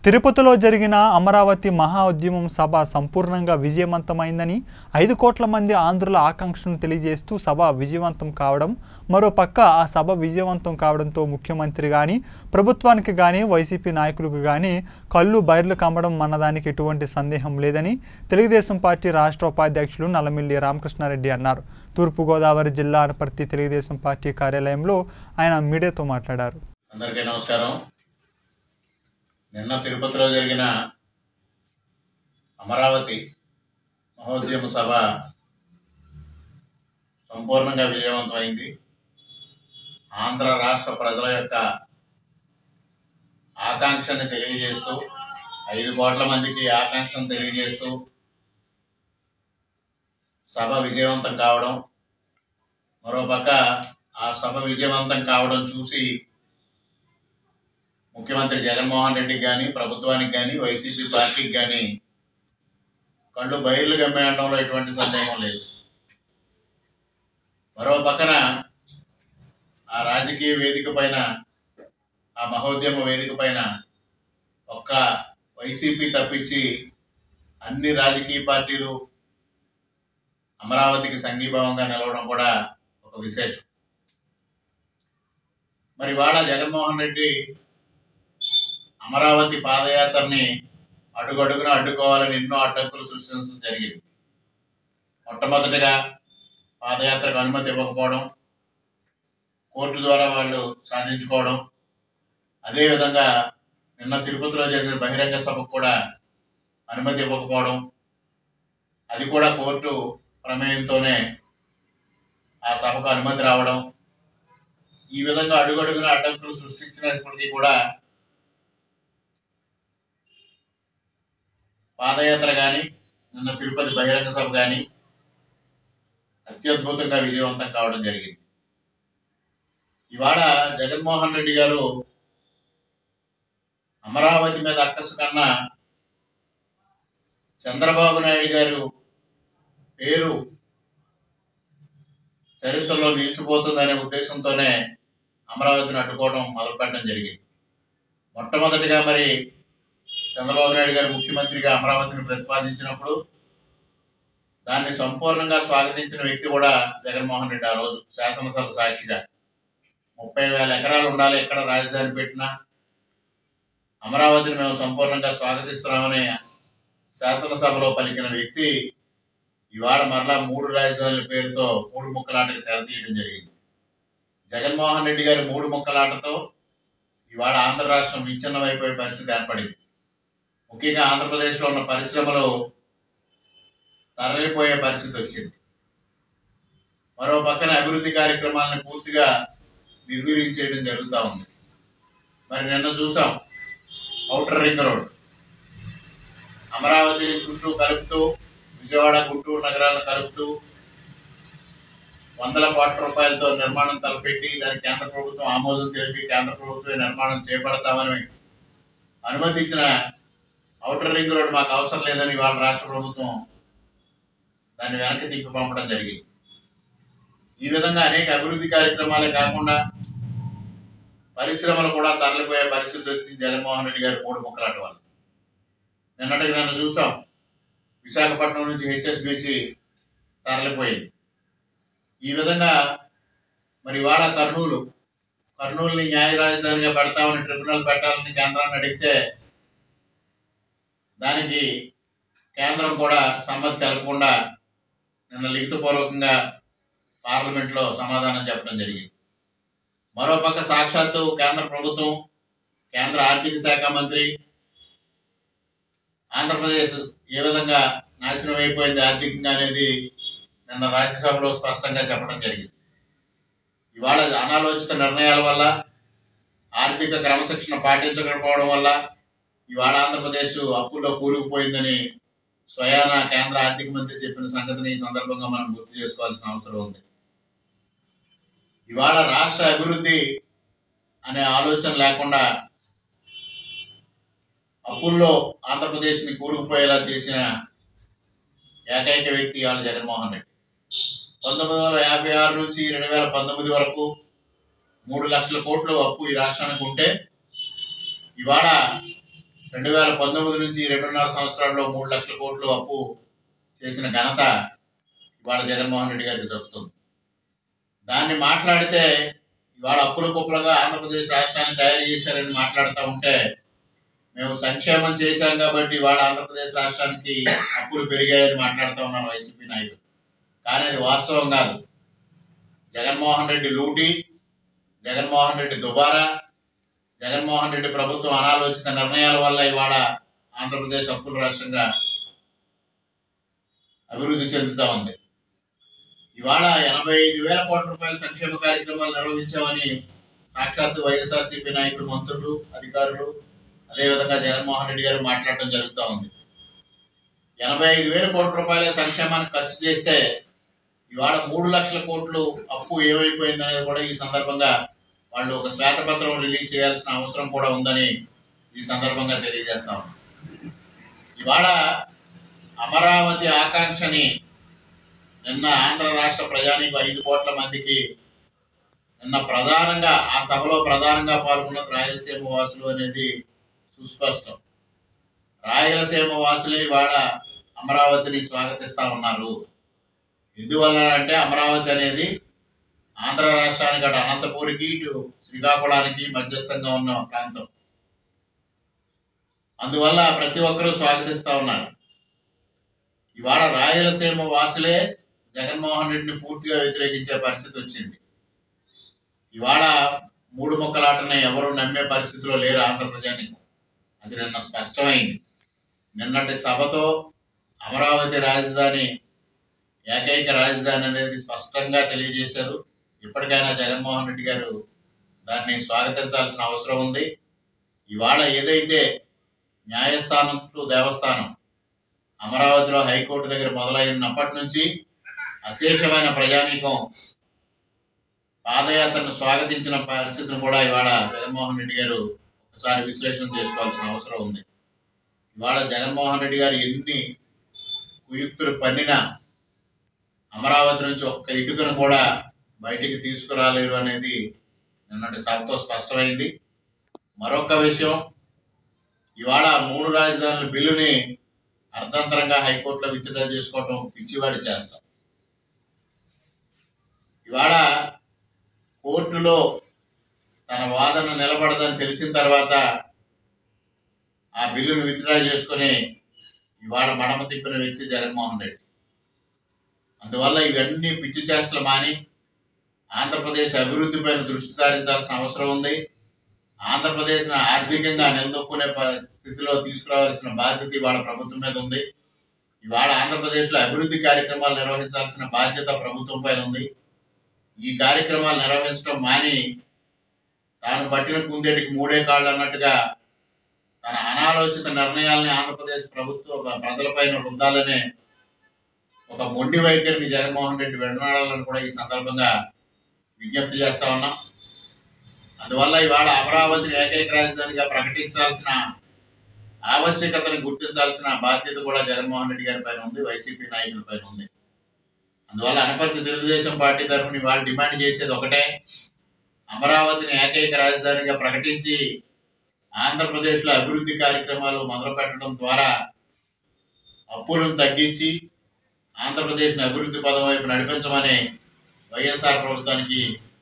తిరుపతిలో జరిగిన అమరావతి మహా ఉద్యమం సభ సంపూర్ణంగా విజయవంతమైందని ఐదు కోట్ల మంది ఆంధ్రుల ఆకాంక్షను తెలియజేస్తూ సభ విజయవంతం కావడం మరోపక్క ఆ సభ విజయవంతం కావడంతో ముఖ్యమంత్రి కానీ ప్రభుత్వానికి కానీ వైసీపీ నాయకులకు కానీ కళ్ళు బైర్లు కమ్మడం అన్నదానికి ఎటువంటి సందేహం లేదని తెలుగుదేశం పార్టీ రాష్ట్ర ఉపాధ్యక్షులు నల్లమిల్లి రామకృష్ణారెడ్డి అన్నారు తూర్పుగోదావరి జిల్లా అనపర్తి తెలుగుదేశం పార్టీ కార్యాలయంలో ఆయన మీడియాతో మాట్లాడారు అందరికీ నమస్కారం నిన్న తిరుపతిలో జరిగిన అమరావతి మహోద్యమ సభ సంపూర్ణంగా విజయవంతమైంది ఆంధ్ర రాష్ట్ర ప్రజల యొక్క ఆకాంక్షని తెలియజేస్తూ ఐదు కోట్ల మందికి ఆకాంక్షను తెలియజేస్తూ సభ విజయవంతం కావడం మరోపక్క ఆ సభ విజయవంతం కావడం చూసి ముఖ్యమంత్రి జగన్మోహన్ రెడ్డి కానీ ప్రభుత్వానికి కానీ వైసీపీ పార్టీకి కానీ కళ్ళు బయర్లు గమ్మేయడంలో ఎటువంటి సందేహం లేదు మరో పక్కన ఆ రాజకీయ వేదిక పైన ఆ మహోద్యమ వేదిక పైన ఒక్క వైసీపీ తప్పించి అన్ని రాజకీయ పార్టీలు అమరావతికి సంఘీభావంగా నిలవడం కూడా ఒక విశేషం మరి వాళ్ళ జగన్మోహన్ రెడ్డి అమరావతి పాదయాత్రని అడుగడుగున అడ్డుకోవాలని ఎన్నో అడ్డంకులు సృష్టించడం జరిగింది మొట్టమొదటిగా పాదయాత్రకు అనుమతి ఇవ్వకపోవడం కోర్టు ద్వారా వాళ్ళు సాధించుకోవడం అదేవిధంగా నిన్న తిరుపతిలో జరిగిన బహిరంగ సభకు కూడా అనుమతి ఇవ్వకపోవడం అది కూడా కోర్టు ప్రమేయంతోనే ఆ సభకు అనుమతి రావడం ఈ విధంగా అడుగడుగున అడ్డంకులు సృష్టించినప్పటికీ కూడా పాదయాత్ర కానీ నిన్న తిరుపతి బహిరంగ సభ కానీ అత్యద్భుతంగా విజయవంతం కావడం జరిగింది ఇవాళ జగన్మోహన్ రెడ్డి గారు అమరావతి మీద అక్కసు కన్నా చంద్రబాబు నాయుడు గారు పేరు చరిత్రలో నిలిచిపోతుందనే ఉద్దేశంతోనే అమరావతిని అడ్డుకోవడం మొదలుపెట్టడం జరిగింది మొట్టమొదటిగా మరి చంద్రబాబు నాయుడు గారు ముఖ్యమంత్రిగా అమరావతిని ప్రతిపాదించినప్పుడు దాన్ని సంపూర్ణంగా స్వాగతించిన వ్యక్తి కూడా జగన్మోహన్ రెడ్డి ఆ రోజు శాసనసభ సాక్షిగా ముప్పై వేల ఎకరాలు ఉండాలి ఎక్కడ రాజధాని పెట్టినా అమరావతిని మేము సంపూర్ణంగా స్వాగతిస్తున్నామని శాసనసభలో పలికిన వ్యక్తి ఇవాళ మరలా మూడు రాజధానుల పేరుతో మూడు ముక్కలాటకి తెరతీయడం జరిగింది జగన్మోహన్ రెడ్డి గారి మూడు ముక్కలాటతో ఇవాళ ఆంధ్ర రాష్ట్రం విచ్ఛిన్నమైపోయే పరిస్థితి ఏర్పడింది ముఖ్యంగా ఆంధ్రప్రదేశ్లో ఉన్న పరిశ్రమలు తరలిపోయే పరిస్థితి వచ్చింది మరో పక్కన అభివృద్ధి కార్యక్రమాలను పూర్తిగా నిర్వీర్యం చేయడం జరుగుతూ ఉంది మరి నిన్న చూసాం ఔటర్ రింగ్ రోడ్ అమరావతి చుట్టూ కలుపుతూ విజయవాడ గుంటూరు నగరాలను కలుపుతూ వందల కోట్ల రూపాయలతో నిర్మాణం తలపెట్టి దానికి కేంద్ర ప్రభుత్వం ఆమోదం తెలిపి కేంద్ర ప్రభుత్వమే నిర్మాణం చేపడతామని అనుమతించిన ఔటర్ రింగ్ రోడ్ మాకు అవసరం లేదని వాళ్ళ రాష్ట్ర ప్రభుత్వం దాన్ని వెనక్కి తిప్పి పంపడం జరిగింది ఈ విధంగా అనేక అభివృద్ధి కార్యక్రమాలే కాకుండా పరిశ్రమలు కూడా తరలిపోయే పరిస్థితి వచ్చింది జగన్మోహన్ రెడ్డి గారి మూడు ముక్కలాట వల్ల నిన్నటికి నన్ను చూసాం విశాఖపట్నం నుంచి హెచ్ఎస్బిసి తరలిపోయింది ఈ విధంగా మరి ఇవాళ కర్నూలు కర్నూలుని న్యాయ రాజధానిగా పెడతామని ట్రిబ్యునల్ పెట్టాలని కేంద్రాన్ని అడిగితే దానికి కేంద్రం కూడా సమ్మతి తెలపకుండా నిన్న లిఖితపూర్వకంగా పార్లమెంట్లో సమాధానం చెప్పడం జరిగింది మరోపక్క సాక్షాత్తు కేంద్ర ప్రభుత్వం కేంద్ర ఆర్థిక శాఖ మంత్రి ఆంధ్రప్రదేశ్ ఏ విధంగా నాశనం అయిపోయింది ఆర్థికంగా అనేది నిన్న రాజ్యసభలో స్పష్టంగా చెప్పడం జరిగింది ఇవాళ అనాలోచిత నిర్ణయాల వల్ల ఆర్థిక క్రమశిక్షణ పాటించకపోవడం వల్ల ఇవాళ ఆంధ్రప్రదేశ్ అప్పుల్లో కూరుకుపోయిందని స్వయాన కేంద్ర ఆర్థిక మంత్రి చెప్పిన సంగతిని ఈ సందర్భంగా మనం గుర్తు చేసుకోవాల్సిన అవసరం ఉంది ఇవాళ రాష్ట్ర అభివృద్ధి అనే ఆలోచన లేకుండా అప్పుల్లో ఆంధ్రప్రదేశ్ని కూరుకుపోయేలా చేసిన ఏకైక వ్యక్తి ఇవాళ జగన్మోహన్ రెడ్డి పంతొమ్మిది వందల యాభై ఆరు నుంచి రెండు వేల పంతొమ్మిది వరకు మూడు లక్షల కోట్లు అప్పు ఈ రాష్ట్రానికి ఉంటే ఇవాళ రెండు వేల పంతొమ్మిది నుంచి రెండున్నర సంవత్సరాల్లో మూడు లక్షల కోట్లు అప్పు చేసిన ఘనత ఇవాళ జగన్మోహన్ రెడ్డి గారికి దక్కుతుంది దాన్ని మాట్లాడితే ఇవాళ అప్పుల కుప్పలుగా ఆంధ్రప్రదేశ్ రాష్ట్రాన్ని తయారు చేశారని మాట్లాడుతూ ఉంటే మేము సంక్షేమం చేశాం కాబట్టి ఇవాళ ఆంధ్రప్రదేశ్ రాష్ట్రానికి అప్పులు పెరిగాయని మాట్లాడుతూ ఉన్నారు వైసీపీ నాయకులు కానీ అది వాస్తవం కాదు జగన్మోహన్ రెడ్డి లూటి జగన్మోహన్ రెడ్డి దుబారా జగన్మోహన్ రెడ్డి ప్రభుత్వం అనాలోచిత నిర్ణయాల వల్ల ఇవాళ ఆంధ్రప్రదేశ్ అప్పుల రాష్ట్రంగా అభివృద్ధి చెందుతా ఉంది ఇవాళ ఎనభై ఐదు వేల కోట్ల రూపాయల సంక్షేమ కార్యక్రమాలు నిర్వహించామని సాక్షాత్తు వైఎస్ఆర్సీపీ నాయకులు మంత్రులు అధికారులు అదేవిధంగా జగన్మోహన్ రెడ్డి గారు మాట్లాడటం జరుగుతూ ఉంది ఎనభై ఐదు వేల కోట్ల రూపాయల సంక్షేమానికి ఖర్చు చేస్తే ఇవాళ మూడు లక్షల కోట్లు అప్పు ఏమైపోయింది అనేది కూడా ఈ సందర్భంగా వాళ్ళు ఒక శ్వేతపత్రం రిలీజ్ చేయాల్సిన అవసరం కూడా ఉందని ఈ సందర్భంగా తెలియజేస్తాం ఇవాళ అమరావతి ఆకాంక్షని నిన్న ఆంధ్ర రాష్ట్ర ప్రజానికి ఐదు కోట్ల మందికి నిన్న ప్రధానంగా ఆ సభలో ప్రధానంగా పాల్గొన్న రాయలసీమ వాసులు అనేది సుస్పష్టం రాయలసీమ వాసులే ఇవాళ అమరావతిని స్వాగతిస్తా ఉన్నారు ఎందువల్ల అంటే అమరావతి అనేది ఆంధ్ర రాష్ట్రానికి అటు అనంతపూర్కి ఇటు శ్రీకాకుళానికి మధ్యస్థంగా ఉన్న ప్రాంతం అందువల్ల ప్రతి ఒక్కరూ స్వాగతిస్తా ఉన్నారు ఇవాళ రాయలసీమ వాసులే జగన్మోహన్ రెడ్డిని పూర్తిగా వ్యతిరేకించే పరిస్థితి వచ్చింది ఇవాళ మూడు మొక్కలాటని ఎవరు నమ్మే పరిస్థితిలో లేరు ఆంధ్ర ప్రజానికి అది నిన్న స్పష్టమైంది నిన్నటి సభతో అమరావతి రాజధాని ఏకైక రాజధాని అనేది స్పష్టంగా తెలియజేశారు ఇప్పటికైనా జగన్మోహన్ రెడ్డి గారు దాన్ని స్వాగతించాల్సిన అవసరం ఉంది ఇవాళ ఏదైతే న్యాయస్థానం టు దేవస్థానం అమరావతిలో హైకోర్టు దగ్గర మొదలైనప్పటి నుంచి అశేషమైన ప్రజానీకం పాదయాత్రను స్వాగతించిన పరిస్థితిని కూడా ఇవాళ జగన్మోహన్ రెడ్డి గారు ఒకసారి విశ్లేషణ చేసుకోవాల్సిన అవసరం ఉంది ఇవాళ జగన్మోహన్ రెడ్డి గారు ఎన్ని కుయుక్తులు పన్నినా అమరావతి నుంచి ఒక్క ఇటుకను కూడా బయటికి తీసుకురాలేరు అనేది నిన్నటి సభతో స్పష్టమైంది మరొక విషయం ఇవాళ మూడు రాజధానుల బిల్లుని అర్ధంతరంగా హైకోర్టులో విత్డ్రా చేసుకోవటం పిచ్చివాడి చేస్తాం ఇవాళ కోర్టులో తన వాదన నిలబడదని తెలిసిన తర్వాత ఆ బిల్లును విత్డ్రా చేసుకుని ఇవాళ మడమ తిప్పిన వ్యక్తి జగన్మోహన్ రెడ్డి అందువల్ల ఇవన్నీ పిచ్చి చేష్టలు మాని ఆంధ్రప్రదేశ్ అభివృద్ధి పైన దృష్టి సారించాల్సిన అవసరం ఉంది ఆంధ్రప్రదేశ్ ఆర్థికంగా నిలదొక్కునే ప- స్థితిలో తీసుకురావాల్సిన బాధ్యత ఇవాళ ప్రభుత్వం మీద ఉంది ఇవాళ ఆంధ్రప్రదేశ్లో అభివృద్ధి కార్యక్రమాలు నిర్వహించాల్సిన బాధ్యత ప్రభుత్వం పైన ఉంది ఈ కార్యక్రమాలు నిర్వహించడం మాని తాను పట్టిన కుందేటికి మూడే కాళ్ళు అన్నట్టుగా తన అనాలోచిత నిర్ణయాల్ని ఆంధ్రప్రదేశ్ ప్రభుత్వ ప్రజలపైన రుద్దాలనే ఒక మొండి వైఖరిని జగన్మోహన్ రెడ్డి విడనాడాలని కూడా ఈ సందర్భంగా విజ్ఞప్తి చేస్తా ఉన్నాం అందువల్ల ఇవాళ అమరావతిని ఏకైక రాజధానిగా ప్రకటించాల్సిన ఆవశ్యకతను గుర్తించాల్సిన బాధ్యత కూడా జగన్మోహన్ రెడ్డి గారి పైన ఉంది వైసీపీ నాయకుల పైన ఉంది అందువల్ల అనపర్తి తెలుగుదేశం పార్టీ తరఫున ఇవాళ డిమాండ్ చేసేది ఒకటే అమరావతిని ఏకైక రాజధానిగా ప్రకటించి ఆంధ్రప్రదేశ్లో అభివృద్ధి కార్యక్రమాలు మొదలు పెట్టడం ద్వారా అప్పులను తగ్గించి ఆంధ్రప్రదేశ్ని అభివృద్ధి పదం వైపు నడిపించమని వైఎస్ఆర్ ప్రభుత్వానికి